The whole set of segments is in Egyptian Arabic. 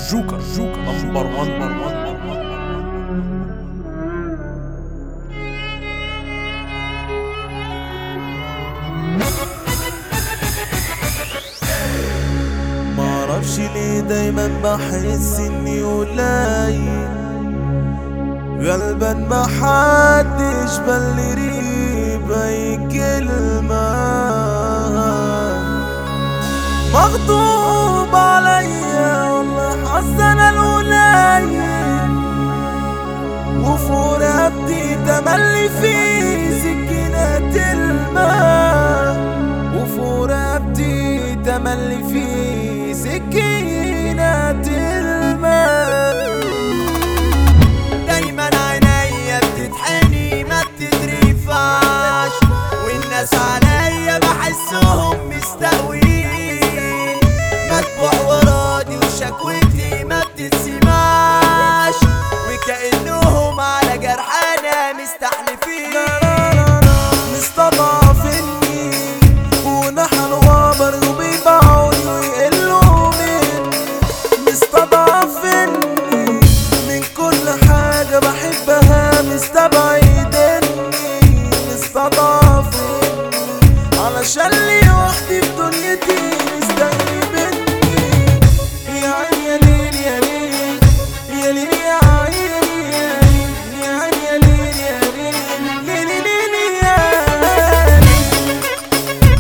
جوكر جوكر نمبر 1 نمبر 1 معرفش ليه دايما بحس اني قليل غالبا محدش بلريب اي كلمة مغضوب عليا والله حاسس انا القليل وفي رقبتي تملي في سكينة الماء وفي رقبتي تملي في سكينة الماء دايما عينيا بتتحني ما بتترفعش والناس عليا بحسهم مستقوين مدفوع وراضي وشكوتي ما بتتسمعش وكأنهم على جرح انا مستحلفين مستضعفني ونحن غابر وبيبيعوني ويقلوا مني مستضعفني من كل حاجة بحبها مستبعدني مستضعفني علشان لي وحدي في دنيتي مستغربني يا عين يا ليل يا ليل يا ليل يا عين يا عين يا ليل يا ليل ليل ليل يا ليل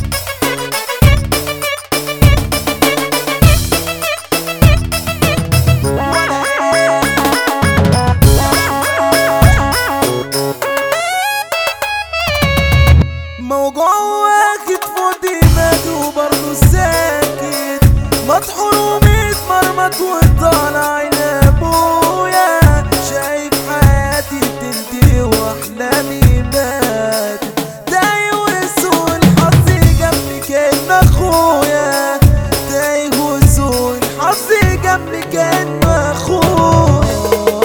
موجوع واخد فوق دماغي وبرضه ساكت مطحون ومتمرمط وطالع عين ابويا شايف حياتي بتنتهي واحلامي ماتت تايه وسوء الحظ جنبي كان اخويا تايه وسوء الحظ جنبي كان اخويا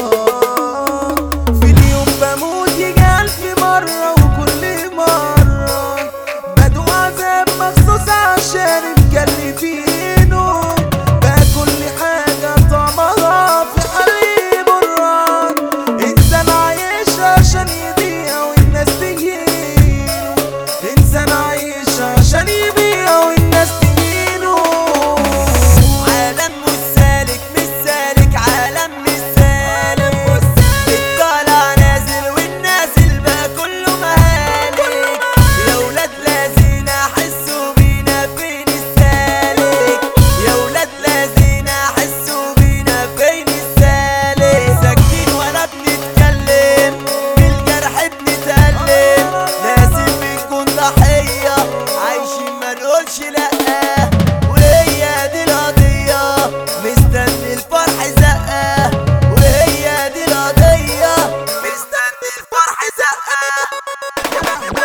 في اليوم بموت يجي ألف مرة وكل مرة بدو عذاب مخصوص عشان مكلفينه باكل حاجة طعمها في حليب الران إنسان عايش عشان يبيع والناس تجيله إنسان عايش عشان يبيع والناس تجيله عالم مش سالك مش سالك عالم مش سالك الطالع نازل والنازل بقى كله مهالك يا ولاد لازين حسوا بينا فين السالك يا ولاد لازين حسوا بينا فين السالك ساكتين ولا بنتكلم بالجرح بنتألم لازم بنكون ضحية عايشين ما نقولش لأ وهي دي القضية مستني الفرح زقة وهي دي القضية مستني الفرح زقة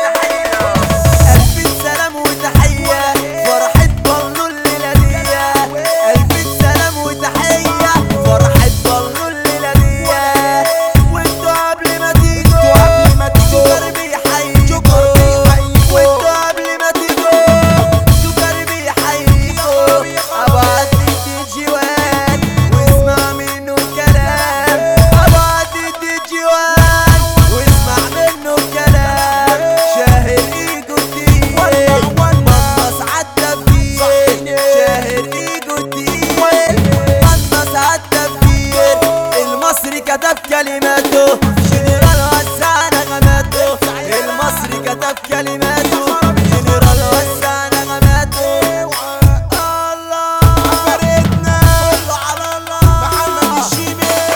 ألف سلام وتحية فرحة بلو الليلة دي ألف سلام وتحية فرحة بلو الليلة دي وانتوا قبل ما تيجوا قبل ما تيجوا جوكر بيحييكوا وانتوا قبل ما تيجوا جوكر بيحييكوا أبعت لك جوان واسمع منه الكلام أبعت لك جوان واسمع منه الكلام شاهر ايجو الدين قنص عالتفكير شاهر ايجو الدين قنص عالتفكير المصري كتب كلماته جنرال وسع نغماته المصري كتب كلماته جنرال وسع نغماته الله فرقنا كله على الله محمد الشيبي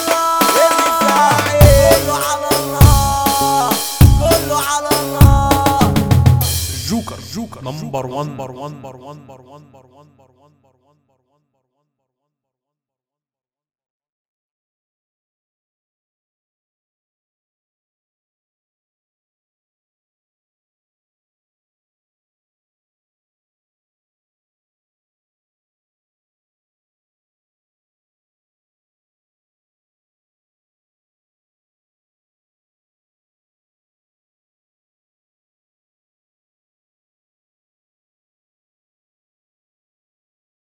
الرفاعي كله على الله كله على الله جوكر جوكر نمبر 1 نمبر 1 نمبر 1 نمبر 1